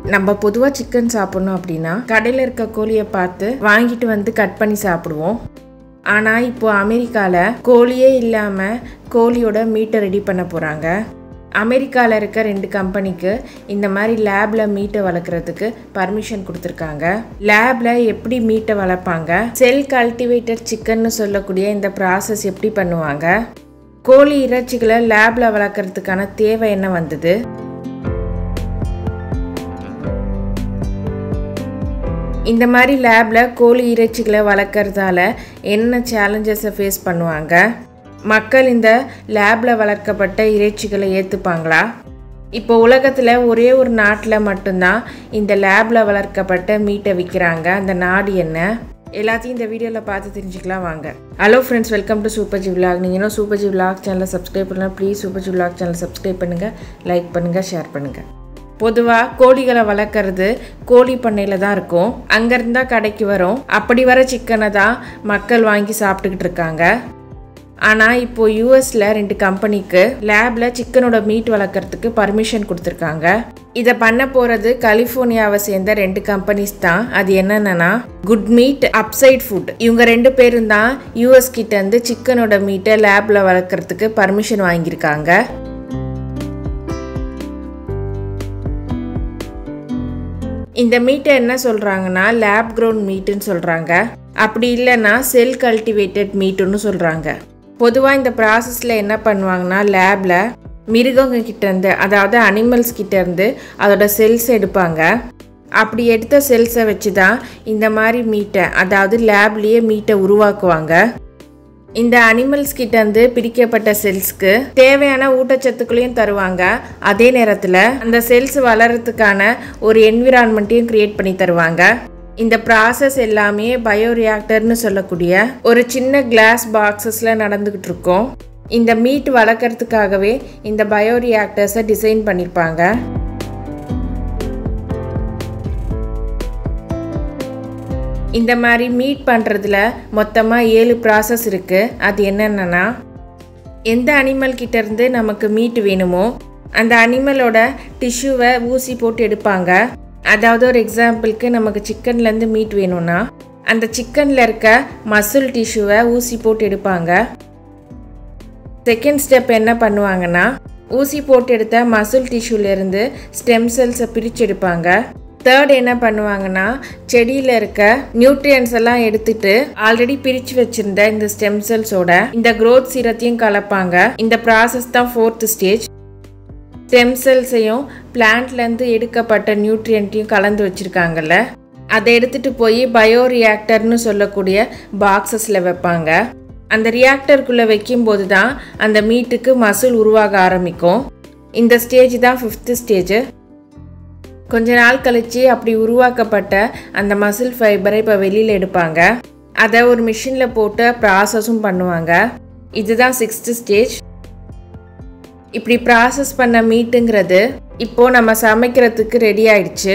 நம்ம பொதுவாக சிக்கன் சாப்பிட்ணும் அப்படின்னா கடையில் இருக்க கோழியை பார்த்து வாங்கிட்டு வந்து கட் பண்ணி சாப்பிடுவோம் ஆனால் இப்போ அமெரிக்காவில் கோழியே இல்லாமல் கோழியோட மீட்டை ரெடி பண்ண போகிறாங்க அமெரிக்காவில் இருக்க ரெண்டு கம்பெனிக்கு இந்த மாதிரி லேபில் மீட்டை வளர்க்குறதுக்கு பர்மிஷன் கொடுத்துருக்காங்க லேபில் எப்படி மீட்டை வளர்ப்பாங்க செல் கல்டிவேட்டட் சிக்கன்னு சொல்லக்கூடிய இந்த ப்ராசஸ் எப்படி பண்ணுவாங்க கோழி இறைச்சிகளை லேபில் வளர்க்குறதுக்கான தேவை என்ன வந்தது இந்த மாதிரி லேபில் கோழி இறைச்சிகளை வளர்க்குறதால என்ன சேலஞ்சஸை ஃபேஸ் பண்ணுவாங்க மக்கள் இந்த லேபில் வளர்க்கப்பட்ட இறைச்சிகளை ஏற்றுப்பாங்களா இப்போ உலகத்தில் ஒரே ஒரு நாட்டில் மட்டும்தான் இந்த லேபில் வளர்க்கப்பட்ட மீட்டை விற்கிறாங்க அந்த நாடு என்ன எல்லாத்தையும் இந்த வீடியோவில் பார்த்து தெரிஞ்சுக்கலாம் வாங்க hello friends welcome to super G vlog நீங்கள் இன்னும் சூப்பர் ஜி விலாக் சேனலை சப்ஸ்கிரைப் பண்ணலாம் ப்ளீஸ் சூப்பர் ஜி விலாக் சேனலை சப்ஸ்கிரைப் பண்ணுங்கள் லைக் பண்ணுங்கள் ஷேர் பண்ணுங்கள் பொதுவாக கோழிகளை வளர்க்குறது கோழி பண்ணையில் தான் இருக்கும் அங்கேருந்து தான் கடைக்கு வரும் அப்படி வர சிக்கனை தான் மக்கள் வாங்கி சாப்பிட்டுக்கிட்டு இருக்காங்க ஆனால் இப்போது யூஎஸில் ரெண்டு கம்பெனிக்கு லேபில் சிக்கனோட மீட் வளர்க்குறதுக்கு பர்மிஷன் கொடுத்துருக்காங்க இதை பண்ண போகிறது கலிஃபோர்னியாவை சேர்ந்த ரெண்டு கம்பெனிஸ் தான் அது என்னென்னா குட் மீட் அப்சைட் ஃபுட் இவங்க ரெண்டு பேரும் தான் யூஎஸ் கிட்டேருந்து சிக்கனோட மீட்டை லேபில் வளர்க்குறதுக்கு பர்மிஷன் வாங்கியிருக்காங்க இந்த மீட்டை என்ன சொல்கிறாங்கன்னா லேப் க்ரௌண்ட் மீட்டுன்னு சொல்கிறாங்க அப்படி இல்லைன்னா செல் கல்டிவேட்டட் மீட்டுன்னு சொல்கிறாங்க பொதுவாக இந்த ப்ராசஸில் என்ன பண்ணுவாங்கன்னா லேபில் மிருகங்க கிட்டேருந்து அதாவது அனிமல்ஸ் கிட்டேருந்து அதோட செல்ஸ் எடுப்பாங்க அப்படி எடுத்த செல்ஸை வச்சு தான் இந்த மாதிரி மீட்டை அதாவது லேப்லேயே மீட்டை உருவாக்குவாங்க இந்த அனிமல்ஸ் கிட்டேருந்து பிரிக்கப்பட்ட செல்ஸ்க்கு தேவையான ஊட்டச்சத்துக்களையும் தருவாங்க அதே நேரத்தில் அந்த செல்ஸ் வளர்கிறதுக்கான ஒரு என்விரான்மெண்ட்டையும் கிரியேட் பண்ணி தருவாங்க இந்த ப்ராசஸ் எல்லாமே பயோரியாக்டர்னு சொல்லக்கூடிய ஒரு சின்ன கிளாஸ் பாக்ஸஸில் நடந்துக்கிட்டு இருக்கோம் இந்த மீட் வளர்க்குறதுக்காகவே இந்த பயோரியாக்டர்ஸை டிசைன் பண்ணியிருப்பாங்க இந்த மாதிரி மீட் பண்ணுறதுல மொத்தமாக ஏழு ப்ராசஸ் இருக்குது அது என்னென்னா எந்த அனிமல் கிட்டேருந்து நமக்கு மீட் வேணுமோ அந்த அனிமலோட டிஷ்யூவை ஊசி போட்டு எடுப்பாங்க அதாவது ஒரு எக்ஸாம்பிளுக்கு நமக்கு சிக்கன்லேருந்து மீட் வேணும்னா அந்த சிக்கனில் இருக்க மசில் டிஷ்யூவை ஊசி போட்டு எடுப்பாங்க செகண்ட் ஸ்டெப் என்ன பண்ணுவாங்கன்னா ஊசி போட்டு எடுத்த மசில் டிஷ்யூலேருந்து ஸ்டெம் செல்ஸை பிரித்து எடுப்பாங்க தேர்ட் என்ன பண்ணுவாங்கன்னா செடியில் இருக்க நியூட்ரியன்ஸ் எல்லாம் எடுத்துட்டு ஆல்ரெடி பிரித்து வச்சிருந்த இந்த ஸ்டெம் செல்ஸோட இந்த க்ரோத் சீரத்தையும் கலப்பாங்க இந்த ப்ராசஸ் தான் ஃபோர்த் ஸ்டேஜ் ஸ்டெம் செல்ஸையும் பிளான்ட்லேருந்து எடுக்கப்பட்ட நியூட்ரியன்ட்டையும் கலந்து வச்சுருக்காங்கல்ல அதை எடுத்துகிட்டு போய் பயோ ரியாக்டர்னு சொல்லக்கூடிய பாக்ஸஸில் வைப்பாங்க அந்த ரியாக்டருக்குள்ளே வைக்கும்போது தான் அந்த மீட்டுக்கு மசில் உருவாக ஆரம்பிக்கும் இந்த ஸ்டேஜ் தான் ஃபிஃப்த்து ஸ்டேஜ் கொஞ்ச நாள் கழித்து அப்படி உருவாக்கப்பட்ட அந்த மசில் ஃபைபரை இப்போ வெளியில் எடுப்பாங்க அதை ஒரு மிஷினில் போட்டு ப்ராசஸும் பண்ணுவாங்க இதுதான் சிக்ஸ்த்து ஸ்டேஜ் இப்படி ப்ராசஸ் பண்ண மீட்டுங்கிறது இப்போது நம்ம சமைக்கிறதுக்கு ரெடி ஆயிடுச்சு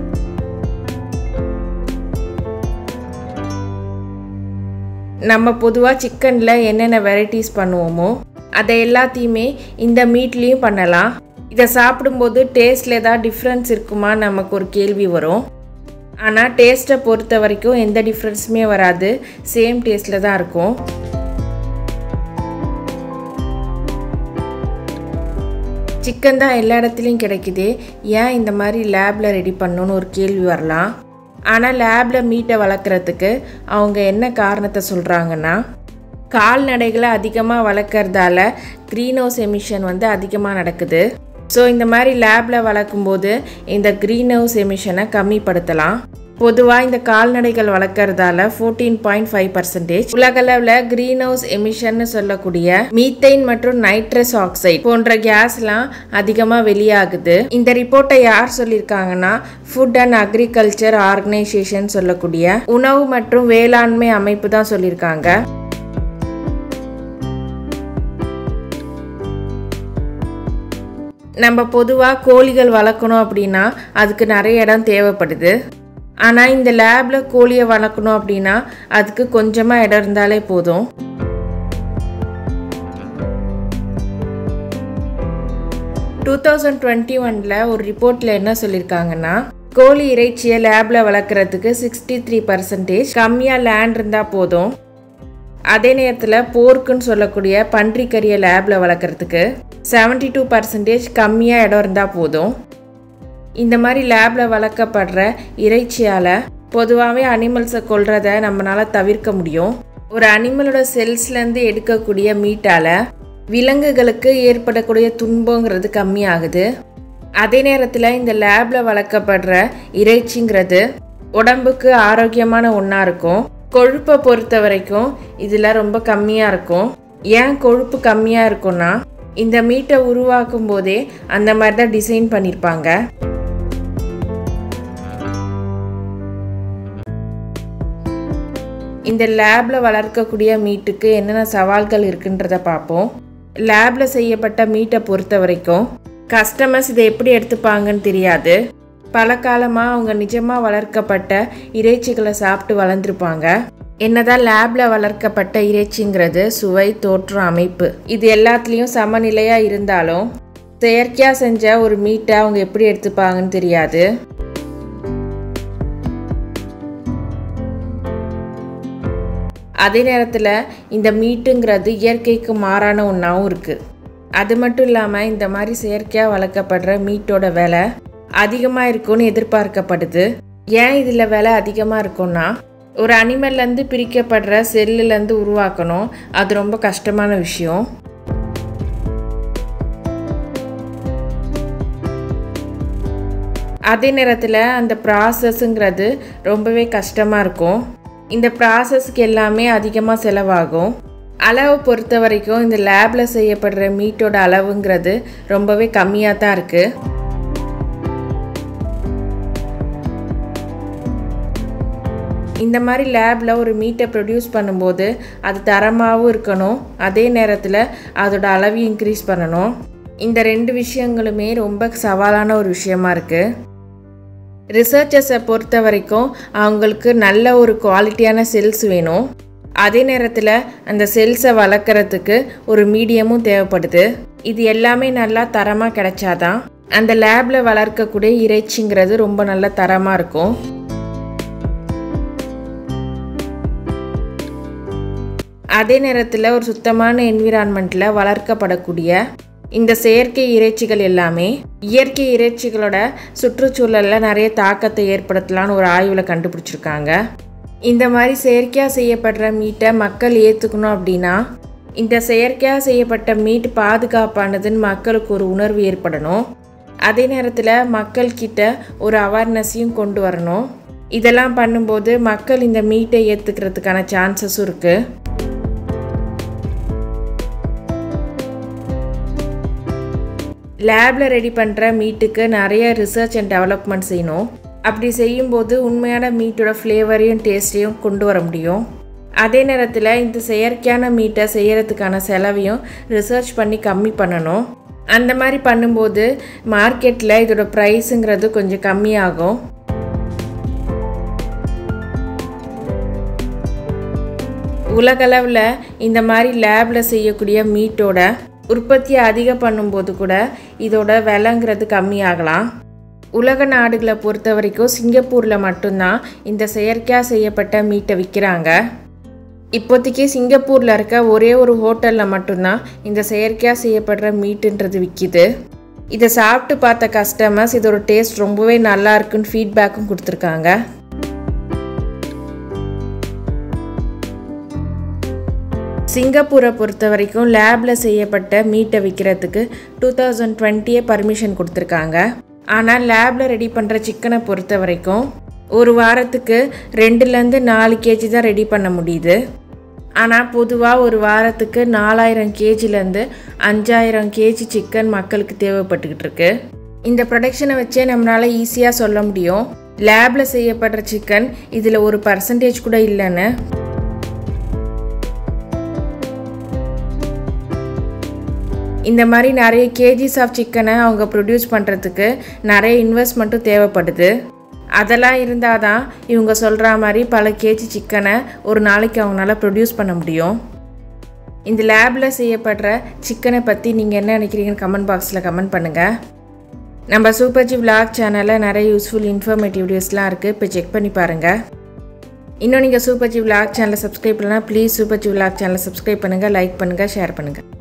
நம்ம பொதுவாக சிக்கனில் என்னென்ன வெரைட்டிஸ் பண்ணுவோமோ அதை எல்லாத்தையுமே இந்த மீட்லேயும் பண்ணலாம் இதை சாப்பிடும்போது டேஸ்ட்டில் ஏதாவது டிஃப்ரென்ஸ் இருக்குமா நமக்கு ஒரு கேள்வி வரும் ஆனால் டேஸ்ட்டை பொறுத்த வரைக்கும் எந்த டிஃப்ரென்ஸுமே வராது சேம் டேஸ்ட்டில் தான் இருக்கும் சிக்கன் தான் எல்லா இடத்துலையும் கிடைக்குது ஏன் இந்த மாதிரி லேபில் ரெடி பண்ணணுன்னு ஒரு கேள்வி வரலாம் ஆனால் லேபில் மீட்டை வளர்க்குறதுக்கு அவங்க என்ன காரணத்தை சொல்கிறாங்கன்னா கால்நடைகளை அதிகமாக வளர்க்குறதால க்ரீன் ஹவுஸ் எமிஷன் வந்து அதிகமாக நடக்குது ஸோ இந்த மாதிரி லேபில் வளர்க்கும்போது இந்த க்ரீன் ஹவுஸ் எமிஷனை கம்மிப்படுத்தலாம் பொதுவாக இந்த கால்நடைகள் வளர்க்குறதால ஃபோர்டீன் பாயிண்ட் ஃபைவ் பர்சன்டேஜ் உலகளவில் க்ரீன் ஹவுஸ் எமிஷன் சொல்லக்கூடிய மீத்தைன் மற்றும் நைட்ரஸ் ஆக்சைடு போன்ற கேஸ்லாம் அதிகமாக வெளியாகுது இந்த ரிப்போர்ட்டை யார் சொல்லியிருக்காங்கன்னா ஃபுட் அண்ட் அக்ரிகல்ச்சர் ஆர்கனைசேஷன் சொல்லக்கூடிய உணவு மற்றும் வேளாண்மை அமைப்பு தான் சொல்லியிருக்காங்க நம்ம பொதுவாக கோழிகள் வளர்க்கணும் அப்படின்னா அதுக்கு நிறைய இடம் தேவைப்படுது ஆனால் இந்த லேபில் கோழியை வளர்க்கணும் அப்படின்னா அதுக்கு கொஞ்சமாக இடம் இருந்தாலே போதும் டூ தௌசண்ட் டுவெண்ட்டி ஒனில் ஒரு ரிப்போர்ட்டில் என்ன சொல்லியிருக்காங்கன்னா கோழி இறைச்சியை லேபில் வளர்க்குறதுக்கு சிக்ஸ்டி த்ரீ பர்சன்டேஜ் கம்மியாக லேண்ட் இருந்தால் போதும் அதே நேரத்தில் போர்க்குன்னு சொல்லக்கூடிய பன்றிக்கறியை லேபில் வளர்க்குறதுக்கு செவன்டி டூ பர்சன்டேஜ் கம்மியாக இடம் இருந்தால் போதும் இந்த மாதிரி லேபில் வளர்க்கப்படுற இறைச்சியால் பொதுவாகவே அனிமல்ஸை கொல்றத நம்மளால் தவிர்க்க முடியும் ஒரு அனிமலோட செல்ஸ்லேருந்து எடுக்கக்கூடிய மீட்டால் விலங்குகளுக்கு ஏற்படக்கூடிய துன்பங்கிறது கம்மியாகுது அதே நேரத்தில் இந்த லேபில் வளர்க்கப்படுற இறைச்சிங்கிறது உடம்புக்கு ஆரோக்கியமான ஒன்றா இருக்கும் கொழுப்பை பொறுத்த வரைக்கும் இதில் ரொம்ப கம்மியாக இருக்கும் ஏன் கொழுப்பு கம்மியாக இருக்கும்னா இந்த மீட்டை உருவாக்கும் போதே அந்த மாதிரி தான் டிசைன் பண்ணியிருப்பாங்க இந்த லேபில் வளர்க்கக்கூடிய மீட்டுக்கு என்னென்ன சவால்கள் இருக்குன்றத பார்ப்போம் லேபில் செய்யப்பட்ட மீட்டை பொறுத்த வரைக்கும் கஸ்டமர்ஸ் இதை எப்படி எடுத்துப்பாங்கன்னு தெரியாது பல காலமாக அவங்க நிஜமாக வளர்க்கப்பட்ட இறைச்சிகளை சாப்பிட்டு வளர்ந்துருப்பாங்க என்னதான் லேபில் வளர்க்கப்பட்ட இறைச்சிங்கிறது சுவை தோற்றம் அமைப்பு இது எல்லாத்துலேயும் சமநிலையாக இருந்தாலும் செயற்கையாக செஞ்ச ஒரு மீட்டை அவங்க எப்படி எடுத்துப்பாங்கன்னு தெரியாது அதே நேரத்தில் இந்த மீட்டுங்கிறது இயற்கைக்கு மாறான ஒன்றாவும் இருக்குது அது மட்டும் இல்லாமல் இந்த மாதிரி செயற்கையாக வளர்க்கப்படுற மீட்டோட விலை அதிகமாக இருக்கும்னு எதிர்பார்க்கப்படுது ஏன் இதில் விலை அதிகமாக இருக்கும்னா ஒரு அனிமல்லேருந்து பிரிக்கப்படுற செல்லுலேருந்து உருவாக்கணும் அது ரொம்ப கஷ்டமான விஷயம் அதே நேரத்தில் அந்த ப்ராசஸ்ங்கிறது ரொம்பவே கஷ்டமாக இருக்கும் இந்த ப்ராசஸ்க்கு எல்லாமே அதிகமாக செலவாகும் அளவை பொறுத்த வரைக்கும் இந்த லேபில் செய்யப்படுற மீட்டோட அளவுங்கிறது ரொம்பவே கம்மியாக தான் இருக்குது இந்த மாதிரி லேபில் ஒரு மீட்டை ப்ரொடியூஸ் பண்ணும்போது அது தரமாகவும் இருக்கணும் அதே நேரத்தில் அதோட அளவையும் இன்க்ரீஸ் பண்ணணும் இந்த ரெண்டு விஷயங்களுமே ரொம்ப சவாலான ஒரு விஷயமா இருக்குது ரிசர்ச்சர்ஸை பொறுத்த வரைக்கும் அவங்களுக்கு நல்ல ஒரு குவாலிட்டியான செல்ஸ் வேணும் அதே நேரத்தில் அந்த செல்ஸை வளர்க்குறதுக்கு ஒரு மீடியமும் தேவைப்படுது இது எல்லாமே நல்லா தரமாக கிடைச்சாதான் அந்த லேபில் வளர்க்கக்கூடிய இறைச்சிங்கிறது ரொம்ப நல்ல தரமாக இருக்கும் அதே நேரத்தில் ஒரு சுத்தமான என்விரான்மெண்ட்டில் வளர்க்கப்படக்கூடிய இந்த செயற்கை இறைச்சிகள் எல்லாமே இயற்கை இறைச்சிகளோட சுற்றுச்சூழலில் நிறைய தாக்கத்தை ஏற்படுத்தலான்னு ஒரு ஆய்வில் கண்டுபிடிச்சிருக்காங்க இந்த மாதிரி செயற்கையாக செய்யப்படுற மீட்டை மக்கள் ஏற்றுக்கணும் அப்படின்னா இந்த செயற்கையாக செய்யப்பட்ட மீட் பாதுகாப்பானதுன்னு மக்களுக்கு ஒரு உணர்வு ஏற்படணும் அதே நேரத்தில் மக்கள்கிட்ட ஒரு அவேர்னஸையும் கொண்டு வரணும் இதெல்லாம் பண்ணும்போது மக்கள் இந்த மீட்டை ஏற்றுக்கிறதுக்கான சான்சஸும் இருக்குது லேபில் ரெடி பண்ணுற மீட்டுக்கு நிறைய ரிசர்ச் அண்ட் டெவலப்மெண்ட் செய்யணும் அப்படி செய்யும்போது உண்மையான மீட்டோட ஃப்ளேவரையும் டேஸ்ட்டையும் கொண்டு வர முடியும் அதே நேரத்தில் இந்த செயற்கையான மீட்டை செய்கிறதுக்கான செலவையும் ரிசர்ச் பண்ணி கம்மி பண்ணணும் அந்த மாதிரி பண்ணும்போது மார்க்கெட்டில் இதோட ப்ரைஸுங்கிறது கொஞ்சம் கம்மியாகும் உலகளவில் இந்த மாதிரி லேபில் செய்யக்கூடிய மீட்டோட உற்பத்தியை அதிகம் பண்ணும்போது கூட இதோட விலைங்கிறது கம்மியாகலாம் உலக நாடுகளை பொறுத்த வரைக்கும் சிங்கப்பூரில் மட்டும்தான் இந்த செயற்கையாக செய்யப்பட்ட மீட்டை விற்கிறாங்க இப்போதைக்கு சிங்கப்பூரில் இருக்க ஒரே ஒரு ஹோட்டலில் மட்டும்தான் இந்த செயற்கையாக செய்யப்படுற மீட்டுன்றது விற்கிது இதை சாப்பிட்டு பார்த்த கஸ்டமர்ஸ் இதோட டேஸ்ட் ரொம்பவே நல்லா இருக்குன்னு ஃபீட்பேக்கும் கொடுத்துருக்காங்க சிங்கப்பூரை பொறுத்த வரைக்கும் லேபில் செய்யப்பட்ட மீட்டை விற்கிறதுக்கு டூ தௌசண்ட் டுவெண்ட்டியே பர்மிஷன் கொடுத்துருக்காங்க ஆனால் லேபில் ரெடி பண்ணுற சிக்கனை பொறுத்த வரைக்கும் ஒரு வாரத்துக்கு ரெண்டுலேருந்து நாலு கேஜி தான் ரெடி பண்ண முடியுது ஆனால் பொதுவாக ஒரு வாரத்துக்கு நாலாயிரம் கேஜிலேருந்து அஞ்சாயிரம் கேஜி சிக்கன் மக்களுக்கு தேவைப்பட்டுக்கிட்டு இருக்கு இந்த ப்ரொடக்ஷனை வச்சே நம்மளால் ஈஸியாக சொல்ல முடியும் லேபில் செய்யப்படுற சிக்கன் இதில் ஒரு பர்சன்டேஜ் கூட இல்லைன்னு இந்த மாதிரி நிறைய கேஜிஸ் ஆஃப் சிக்கனை அவங்க ப்ரொடியூஸ் பண்ணுறதுக்கு நிறைய இன்வெஸ்ட்மெண்ட்டும் தேவைப்படுது அதெல்லாம் இருந்தால் தான் இவங்க சொல்கிற மாதிரி பல கேஜி சிக்கனை ஒரு நாளைக்கு அவங்களால ப்ரொடியூஸ் பண்ண முடியும் இந்த லேபில் செய்யப்படுற சிக்கனை பற்றி நீங்கள் என்ன நினைக்கிறீங்கன்னு கமெண்ட் பாக்ஸில் கமெண்ட் பண்ணுங்கள் நம்ம சூப்பர்ஜி விளாக் சேனலில் நிறைய யூஸ்ஃபுல் இன்ஃபர்மேட்டிவ் வீடியோஸ்லாம் இருக்குது இப்போ செக் பண்ணி பாருங்கள் இன்னும் நீங்கள் சூப்பர்ஜி விளாக் சேனலை சப்ஸ்கிரைப் பண்ணலாம் ப்ளீஸ் சூப்பர்ஜி விளாக் சேனலை சப்ஸ்கிரைப் பண்ணுங்கள் லைக் பண்ணுங்கள் ஷேர் பண்ணுங்கள்